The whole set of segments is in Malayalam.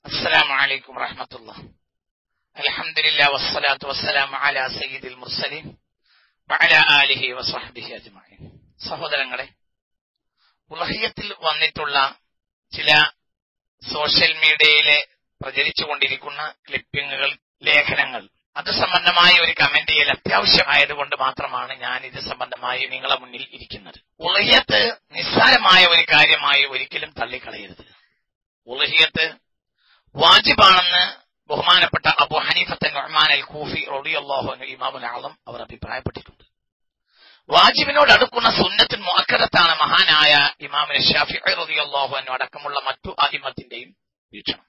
السلام عليكم ورحمة الله الحمد لله والصلاة والسلام على سيد المرسلين وعلى آله وصحبه أجمعين സഹോദരങ്ങളെ ഉലഹിയത്തിൽ വന്നിട്ടുള്ള ചില സോഷ്യൽ മീഡിയയിലെ പ്രചരിച്ചുകൊണ്ടിരിക്കുന്ന ക്ലിപ്പിങ്ങുകൾ ലേഖനങ്ങൾ അത് സംബന്ധമായ ഒരു കമന്റ് ചെയ്യൽ അത്യാവശ്യമായതുകൊണ്ട് മാത്രമാണ് ഞാൻ ഇത് സംബന്ധമായി നിങ്ങളെ മുന്നിൽ ഇരിക്കുന്നത് ഉലഹിയത്ത് നിസ്സാരമായ ഒരു കാര്യമായി ഒരിക്കലും തള്ളിക്കളയരുത് ഉലഹിയത്ത് വാജിബാണെന്ന് ബഹുമാനപ്പെട്ട അബു ഹനീഫത്തെ നൊഹ്മാൻ അൽ ഖൂഫി റളിയല്ലാഹു അൻഹു ഇമാമുൽ ആളം അവർ അഭിപ്രായപ്പെട്ടിട്ടുണ്ട് വാജിബിനോട് അടുക്കുന്ന സുന്നത്തിൽ മുഅക്കദത്താണ് മഹാനായ ഇമാമിന് ഷാഫി റളിയല്ലാഹു അൻഹു അടക്കമുള്ള മറ്റു അഹിമത്തിന്റെയും വീക്ഷണം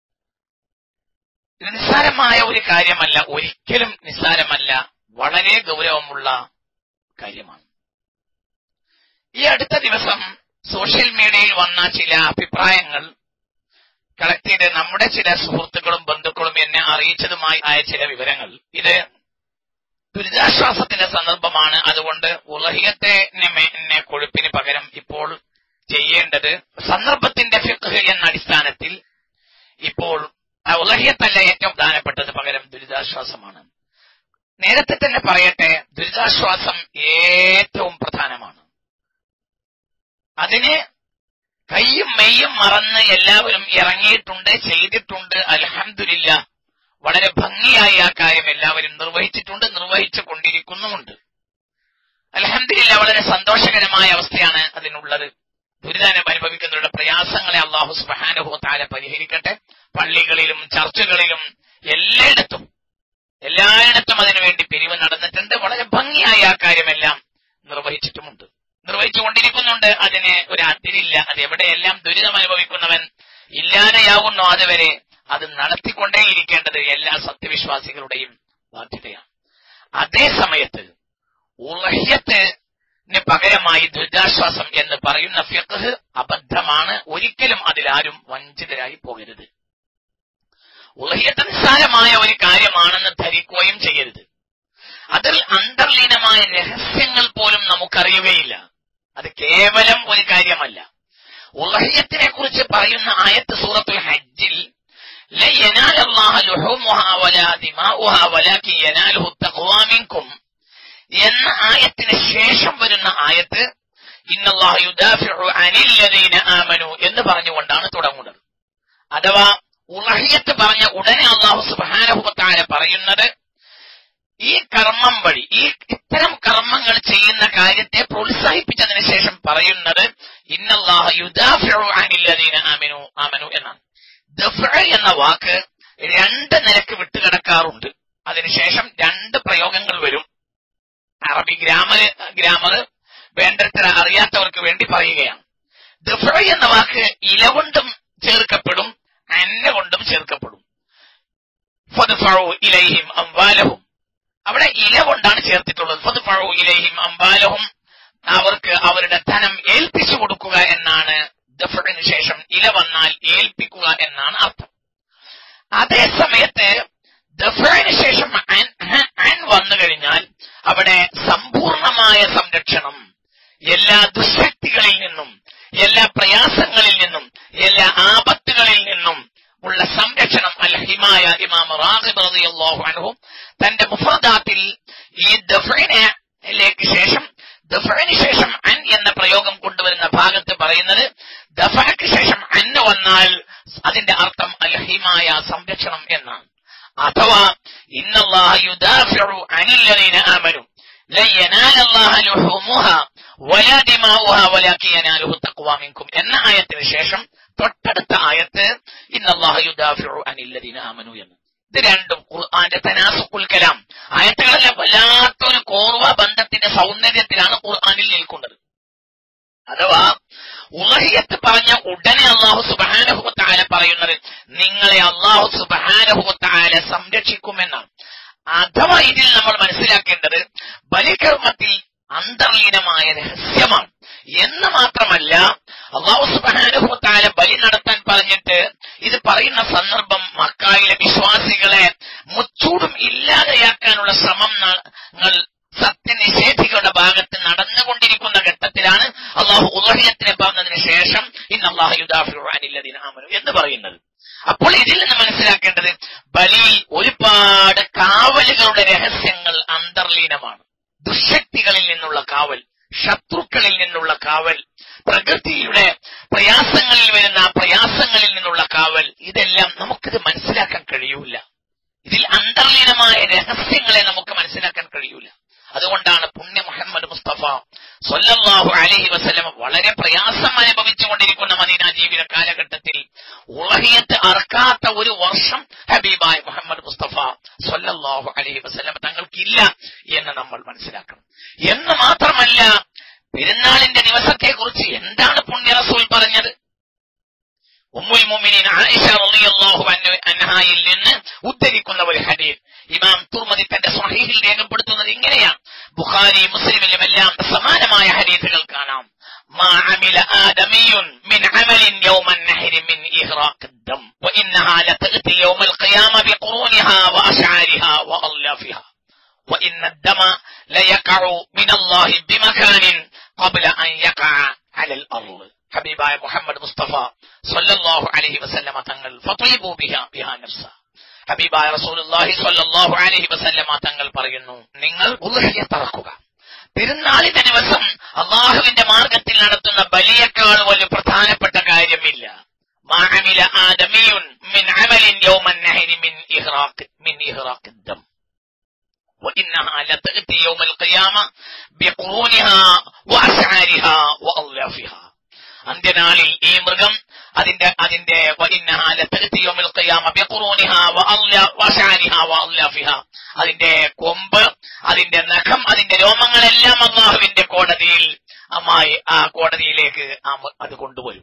ഇത് നിസ്സാരമായ ഒരു കാര്യമല്ല ഒരിക്കലും നിസ്സാരമല്ല വളരെ ഗൗരവമുള്ള കാര്യമാണ് ഈ അടുത്ത ദിവസം സോഷ്യൽ മീഡിയയിൽ വന്ന ചില അഭിപ്രായങ്ങൾ കളക്ട് ചെയ്ത് നമ്മുടെ ചില സുഹൃത്തുക്കളും ബന്ധുക്കളും എന്നെ അറിയിച്ചതുമായി ആയ ചില വിവരങ്ങൾ ഇത് ദുരിതാശ്വാസത്തിന്റെ സന്ദർഭമാണ് അതുകൊണ്ട് ഉലഹിയത്തെ കൊഴുപ്പിന് പകരം ഇപ്പോൾ ചെയ്യേണ്ടത് സന്ദർഭത്തിന്റെ ഫിഖ് എന്ന അടിസ്ഥാനത്തിൽ ഇപ്പോൾ ഉലഹിയത്തല്ല ഏറ്റവും പ്രധാനപ്പെട്ടത് പകരം ദുരിതാശ്വാസമാണ് നേരത്തെ തന്നെ പറയട്ടെ ദുരിതാശ്വാസം ഏറ്റവും പ്രധാനമാണ് അതിന് കയ്യും മെയ്യും മറന്ന് എല്ലാവരും ഇറങ്ങിയിട്ടുണ്ട് ചെയ്തിട്ടുണ്ട് അലഹമില്ല വളരെ ഭംഗിയായി ആ കാര്യം എല്ലാവരും നിർവഹിച്ചിട്ടുണ്ട് നിർവഹിച്ചു കൊണ്ടിരിക്കുന്നുമുണ്ട് അലഹമില്ല വളരെ സന്തോഷകരമായ അവസ്ഥയാണ് അതിനുള്ളത് ദുരിതാനം അനുഭവിക്കുന്നവരുടെ പ്രയാസങ്ങളെ അള്ളാഹു സുബാനുഭവ താല പരിഹരിക്കട്ടെ പള്ളികളിലും ചർച്ചകളിലും എല്ലായിടത്തും എല്ലായിടത്തും അതിനുവേണ്ടി പിരിവ് നടന്നിട്ടുണ്ട് വളരെ ഭംഗിയായി ആ കാര്യമെല്ലാം നിർവഹിച്ചിട്ടുമുണ്ട് നിർവഹിച്ചുകൊണ്ടിരിക്കുന്നുണ്ട് അതിന് ഒരു അതിരില്ല അത് എവിടെയെല്ലാം ദുരിതം അനുഭവിക്കുന്നവൻ ഇല്ലാതെയാകുന്നു അതുവരെ അത് നടത്തിക്കൊണ്ടേയിരിക്കേണ്ടത് എല്ലാ സത്യവിശ്വാസികളുടെയും ബാധ്യതയാണ് അതേ സമയത്ത് ഉളഹ്യത്തിന് പകരമായി ദുരിതാശ്വാസം എന്ന് പറയുന്ന ഫിഖ് അബദ്ധമാണ് ഒരിക്കലും അതിലാരും വഞ്ചിതരായി പോകരുത് ഉളഹ്യത്ത് നിസ്സാരമായ ഒരു കാര്യമാണെന്ന് ധരിക്കുകയും ചെയ്യരുത് അതിൽ അന്തർലീനമായ രഹസ്യങ്ങൾ പോലും നമുക്കറിയുകയില്ല അത് കേവലം ഒരു കാര്യമല്ല ഉലഹ്യത്തിനെ കുറിച്ച് പറയുന്ന ആയത്ത് സൂറത്തുൽ ഹജ്ജിൽ എന്ന ആയത്തിന് ശേഷം വരുന്ന ആയത്ത് ആമനു എന്ന് പറഞ്ഞുകൊണ്ടാണ് തുടങ്ങുന്നത് അഥവാ ഉലഹിയത്ത് പറഞ്ഞ ഉടനെ അള്ളാഹു സുബാനഹുത്താല പറയുന്നത് ഈ കർമ്മം വഴി ഈ ഇത്തരം കർമ്മങ്ങൾ ചെയ്യുന്ന കാര്യത്തെ പ്രോത്സാഹിപ്പിച്ചതിന് ശേഷം പറയുന്നത് ആമനു ആമനു എന്നാണ് ദഫ് എന്ന വാക്ക് രണ്ട് നിലക്ക് വിട്ടുകിടക്കാറുണ്ട് അതിനുശേഷം രണ്ട് പ്രയോഗങ്ങൾ വരും അറബി ഗ്രാമർ ഗ്രാമർ വേണ്ടത്ര അറിയാത്തവർക്ക് വേണ്ടി പറയുകയാണ് ദഫ് എന്ന വാക്ക് ഇല കൊണ്ടും ചേർക്കപ്പെടും അന്ന കൊണ്ടും ചേർക്കപ്പെടും ഇലൈഹിം അംവാലഹും അവിടെ ഇല കൊണ്ടാണ് ചേർത്തിട്ടുള്ളത് ഫതുഫഴു ഇലൈഹിം അംബാലഹും അവർക്ക് അവരുടെ ധനം ഏൽപ്പിച്ചു കൊടുക്കുക എന്നാണ് ദഫിന് ശേഷം ഇല വന്നാൽ ഏൽപ്പിക്കുക എന്നാണ് അർത്ഥം അതേ സമയത്ത് ദഫിന് ശേഷം അൻ വന്നു കഴിഞ്ഞാൽ അവിടെ സമ്പൂർണമായ സംരക്ഷണം എല്ലാ ദുശക്തികളിൽ നിന്നും എല്ലാ പ്രയാസങ്ങളിൽ നിന്നും എല്ലാ ആപത്തുകളിൽ നിന്നും ഉള്ള സംരക്ഷണം അൽ ഹിമായ ഇമാം റാഗിബ് റളിയല്ലാഹു അൻഹു തന്റെ മുഫറദാത്തിൽ ഈ ദഫിലേക്ക് ശേഷം ദഫിന് ശേഷം അൻ എന്ന പ്രയോഗം കൊണ്ടുവരുന്ന ഭാഗത്ത് പറയുന്നത് ദഫക്ക് ശേഷം അന്ന് വന്നാൽ അതിന്റെ അർത്ഥം അൽ ഹിമായ സംരക്ഷണം എന്നാണ് അഥവാ ഇന്നല്ലാഹ യുദാഫിഉ അനില്ലദീന ആമനു ലൻ യനാലല്ലാഹ ലുഹൂമുഹ വലാ ദിമാഉഹ വലാകിൻ യനാലുഹു തഖ്വ മിൻകും എന്ന ആയത്തിന് ശേഷം തൊട്ടടുത്ത ആയത്ത് ഇന്നല്ലാഹു അനില്ലദീന ആമനു എന്ന് ഇത് രണ്ടും ഖുർആന്റെ തനാസുക്കുൽ കലാം ആയത്തുകളെല്ലാം വല്ലാത്തൊരു കോർവ ബന്ധത്തിന്റെ സൗന്ദര്യത്തിലാണ് ഖുർആനിൽ നിൽക്കുന്നത് അഥവാ ഉലഹിയത്ത് പറഞ്ഞ ഉടനെ അള്ളാഹു സുബാനഹുത്താല പറയുന്നത് നിങ്ങളെ അള്ളാഹു സുബാനഹുത്താല സംരക്ഷിക്കുമെന്നാണ് അഥവാ ഇതിൽ നമ്മൾ മനസ്സിലാക്കേണ്ടത് ബലികർമ്മത്തിൽ അന്തർലീനമായ രഹസ്യമാണ് എന്ന് മാത്രമല്ല അള്ളാഹു സുബാനുഭവത്താല ബലി നടത്താൻ പറഞ്ഞിട്ട് ഇത് പറയുന്ന സന്ദർഭം മക്കായിലെ വിശ്വാസികളെ മുച്ചൂടും ഇല്ലാതെയാക്കാനുള്ള ശ്രമം സത്യനിഷേധികളുടെ ഭാഗത്ത് നടന്നുകൊണ്ടിരിക്കുന്ന ഘട്ടത്തിലാണ് അള്ളാഹു ഉദഹയത്തിനെ പറഞ്ഞതിന് ശേഷം ഇന്ന് അള്ളാഹു യുദാഫിറുവാനില്ലതിന് ആമനു എന്ന് പറയുന്നത് അപ്പോൾ ഇതിൽ നിന്ന് മനസ്സിലാക്കേണ്ടത് ബലിയിൽ ഒരുപാട് കാവലുകളുടെ രഹസ്യങ്ങൾ അന്തർലീനമാണ് ദുശക്തികളിൽ നിന്നുള്ള കാവൽ ശത്രുക്കളിൽ നിന്നുള്ള കാവൽ പ്രകൃതിയുടെ പ്രയാസങ്ങളിൽ വരുന്ന പ്രയാസങ്ങളിൽ നിന്നുള്ള കാവൽ ഇതെല്ലാം നമുക്കിത് മനസ്സിലാക്കാൻ കഴിയൂല ഇതിൽ അന്തർലീനമായ രഹസ്യങ്ങളെ നമുക്ക് മനസ്സിലാക്കാൻ കഴിയൂല അതുകൊണ്ടാണ് പുണ്യ മുഹമ്മദ് മുസ്തഫ സൊല്ലാഹു അലഹി വസ്ലം വളരെ പ്രയാസം അനുഭവിച്ചുകൊണ്ടിരിക്കുന്ന മദീന ജീവിത കാലഘട്ടത്തിൽ ഉളഹിയത്ത് അറക്കാത്ത ഒരു വർഷം ഹബീബായ മുഹമ്മദ് മുസ്തഫ സൊല്ലാഹു അലഹി വസ്ലം തങ്ങൾക്കില്ല എന്ന് നമ്മൾ മനസ്സിലാക്കണം എന്ന് മാത്രമല്ല പെരുന്നാളിന്റെ ദിവസത്തെ കുറിച്ച് എന്താണ് പുണ്യ റസൂൽ പറഞ്ഞത് ഉമ്മുൽ മുഅ്മിനീൻ ആയിഷ റളിയല്ലാഹു അൻഹായിൽ നിന്ന് ഉദ്ധരിക്കുന്ന ഒരു ഹദീസ് ഇമാം തുർമദി തന്റെ സ്വഹീഹിൽ രേഖപ്പെടുത്തുന്നത് ഇങ്ങനെയാണ് ബുഖാരി മുസ്ലിമിലും എല്ലാം സമാനമായ ഹദീസുകൾ കാണാം ما عمل آدمي من عمل يوم النحر من إهراق الدم وإنها لتأتي يوم القيامة بقرونها وأشعارها وألافها وإن الدم ليقع من الله بمكان قبل أن يقع على الأرض ഹബീബായ മുഹമ്മദ് മുസ്തഫ സല്ലല്ലാഹു അലൈഹി വസല്ലമ തങ്ങൾ ഫതീബു ബിഹാ ബിഹാ നഫ്സ ഹബീബായ റസൂലുള്ളാഹി സല്ലല്ലാഹു അലൈഹി വസല്ലമ തങ്ങൾ പറയുന്നു നിങ്ങൾ ഉൽഹിയ തറക്കുക പെരുന്നാളിന്റെ ദിവസം അള്ളാഹുവിന്റെ മാർഗത്തിൽ നടത്തുന്ന ബലിയേക്കാൾ വലിയ പ്രധാനപ്പെട്ട കാര്യമില്ല മാഅമില ആദമിയുൻ മിൻ അമലിൻ യൗമൻ നഹരി മിൻ ഇഹ്റാഖ് മിൻ ഇഹ്റാഖ് الدم وإنها لتأتي يوم القيامة بقرونها وأسعارها وألافها അന്ത്യനാളിൽ ഈ മൃഗം അതിന്റെ അതിന്റെ അതിന്റെ കൊമ്പ് അതിന്റെ നഖം അതിന്റെ രോമങ്ങളെല്ലാം അള്ളാഹുവിന്റെ കോടതിയിൽ അമ്മായി ആ കോടതിയിലേക്ക് ആ മ- അത് കൊണ്ടുവരും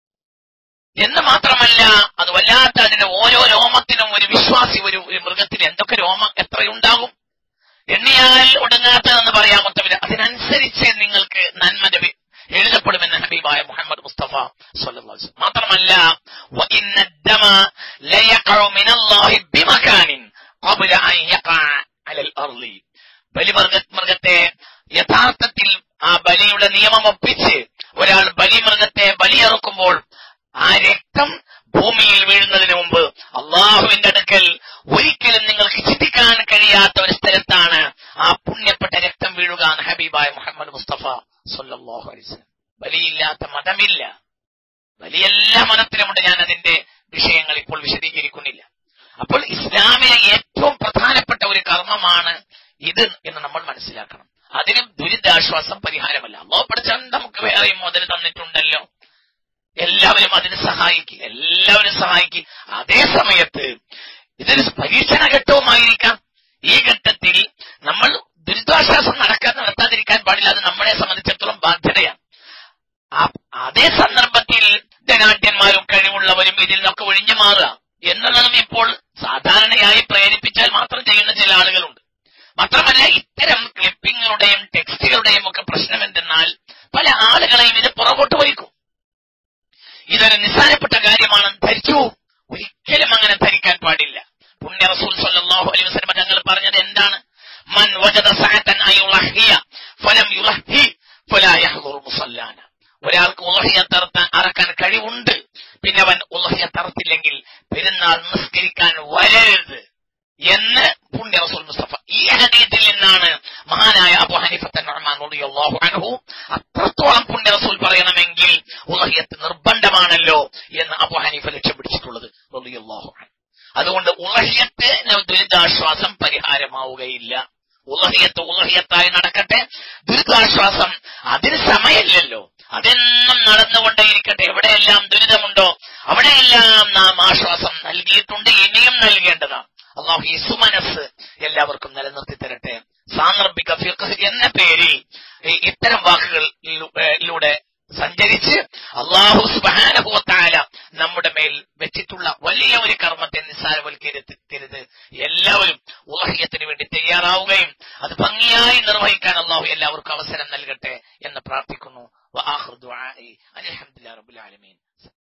എന്ന് മാത്രമല്ല അത് വല്ലാത്ത അതിന്റെ ഓരോ രോമത്തിനും ഒരു വിശ്വാസി ഒരു ഒരു മൃഗത്തിന് എന്തൊക്കെ രോമം എത്രയുണ്ടാകും എണ്ണിയാൽ ഒടുങ്ങാത്തതെന്ന് പറയാമത്ത വിധം അതിനനുസരിച്ച് നിങ്ങൾക്ക് നന്മ ലഭി എഴുതപ്പെടുമെന്ന് ഹബീബായ മുഹമ്മദ് മുസ്തഫ സ്വല്ലല്ലാഹു അലൈഹി വസല്ലം. മാത്രമല്ല وَإِنَّ الدَّمَ لَيَقَعُ مِنَ اللَّهِ بِمَكَانٍ قَبْلَ أَن يَقَعَ عَلَى الْأَرْضِ ബലിമൃഗ മൃഗത്തെ യഥാർത്ഥത്തിൽ ആ ബലിയുടെ നിയമം ഒപ്പിച്ച് ഒരാൾ ബലിമൃഗത്തെ ബലിയിറക്കുമ്പോൾ ആ രക്തം ഭൂമിയിൽ വീഴുന്നതിന് മുമ്പ് അള്ളാഹുവിന്റെ അടുക്കൽ ഒരിക്കലും നിങ്ങൾക്ക് ചിന്തിക്കാൻ കഴിയാത്ത ഒരു സ്ഥലത്താണ് ആ പുണ്യപ്പെട്ട രക്തം വീഴുക എന്ന് ഹബീബായ മുഹമ്മദ് മുസ്തഫ സല്ലല്ലാഹു അലൈഹി വസല്ലം ബലിയില്ലാത്ത മതമില്ല ബലി എല്ലാ മതത്തിലുമുണ്ട് ഞാൻ അതിന്റെ വിഷയങ്ങൾ ഇപ്പോൾ വിശദീകരിക്കുന്നില്ല അപ്പോൾ ഇസ്ലാമിലെ ഏറ്റവും പ്രധാനപ്പെട്ട ഒരു കർമ്മമാണ് ഇത് എന്ന് നമ്മൾ മനസ്സിലാക്കണം അതിന് ദുരിതാശ്വാസം പരിഹാരമല്ല അള്ളാഹു പഠിച്ചാൽ നമുക്ക് വേറെയും മുതൽ തന്നിട്ടുണ്ടല്ലോ എല്ലാവരും അതിന് സഹായിക്കുക എല്ലാവരും സഹായിക്കുക അതേ സമയത്ത് ഇതൊരു പരീക്ഷണ ഘട്ടവുമായിരിക്കാം ഈ ഘട്ടത്തിൽ നമ്മൾ ദുരിതാശ്വാസം നടക്കാൻ നടത്താതിരിക്കാൻ പാടില്ല അത് നമ്മളെ സംബന്ധിച്ചിടത്തോളം ബാധ്യതയാണ് ആ- അതേ സന്ദർഭത്തിൽ ധനാഢ്യന്മാരും കഴിവുള്ളവരും ഇതിൽ നിന്നൊക്കെ ഒഴിഞ്ഞു മാറുക എന്നുള്ളതും ഇപ്പോൾ സാധാരണയായി പ്രേരിപ്പിച്ചാൽ മാത്രം ചെയ്യുന്ന ചില ആളുകളുണ്ട് മാത്രമല്ല ഇത്തരം ക്ലിപ്പിങ്ങുകളുടെയും ടെക്സ്റ്റുകളുടെയും ഒക്കെ പ്രശ്നം എന്തെന്നാൽ പല ആളുകളെയും ഇത് പുറകോട്ട് വഹിക്കും ഇതൊരു നിസ്സാരപ്പെട്ട കാര്യമാണെന്ന് ധരിച്ചു ഒരിക്കലും അങ്ങനെ ധരിക്കാൻ പാടില്ല പുണ്യ റസൂൽ സല്ലല്ലാഹു അലൈഹി വസല്ലം തങ്ങൾ പറഞ്ഞത് എന്താണ് മൻ വജദ സഅതൻ അയുളഹിയ ഫലം യുളഹി ഫലാ യഹ്ദുർ മുസല്ലാന ഒരാൾക്ക് ഉലഹിയ തറത്താൻ അറക്കാൻ കഴിവുണ്ട് പിന്നെ അവൻ ഉലഹിയ തറത്തില്ലെങ്കിൽ പെരുന്നാൾ നിസ്കരിക്കാൻ വരരുത് എന്ന് പുണ്യ റസൂൽ മുസ്തഫ ഈ ഹദീത്തിൽ നിന്നാണ് മഹാനായ അബു ഹനീഫത്ത് നുഅ്മാൻ റളിയല്ലാഹു അൻഹു അത്രത്തോളം പുണ്യ റസൂൽ പറയണമെങ്കിൽ ഉലഹിയത്ത് നിർബന്ധമാണല്ലോ എന്ന് അബു ഹനീഫ ലക്ഷ്യം പിടിച്ചിട്ടുള്ളത് റളിയല്ലാഹു അൻഹു അതുകൊണ്ട് ഉലഹിയത്തിന് ദുരിതാശ്വാസം പരിഹാരമാവുകയില്ല ഉലഹിയത്ത് ഉലഹിയത്തായി നടക്കട്ടെ ദുരിതാശ്വാസം അതിന് സമയമില്ലല്ലോ അതെന്നും നടന്നുകൊണ്ടേയിരിക്കട്ടെ എവിടെയെല്ലാം ദുരിതമുണ്ടോ അവിടെയെല്ലാം നാം ആശ്വാസം നൽകിയിട്ടുണ്ട് ഇനിയും നൽകേണ്ടതാണ് അള്ളാഹു ഈ സുമനസ് എല്ലാവർക്കും നിലനിർത്തി തരട്ടെ സാന്ദർഭിക ഫിഖ് എന്ന പേരിൽ ഈ- ഇത്തരം വാക്കുകളിലൂടെ സഞ്ചരിച്ച് അള്ളാഹു സുബാനുഭവത്തായ നമ്മുടെ മേൽ വെച്ചിട്ടുള്ള വലിയ ഒരു കർമ്മത്തെ നിസ്സാരവൽക്കരുത്തരുത് എല്ലാവരും ഉലഹ്യത്തിന് വേണ്ടി തയ്യാറാവുകയും അത് ഭംഗിയായി നിർവഹിക്കാൻ അള്ളാഹു എല്ലാവർക്കും അവസരം നൽകട്ടെ എന്ന് പ്രാർത്ഥിക്കുന്നു വആഖിറു ദുആഇ അൽഹംദുലില്ലാഹി റബ്ബിൽ ആലമീൻ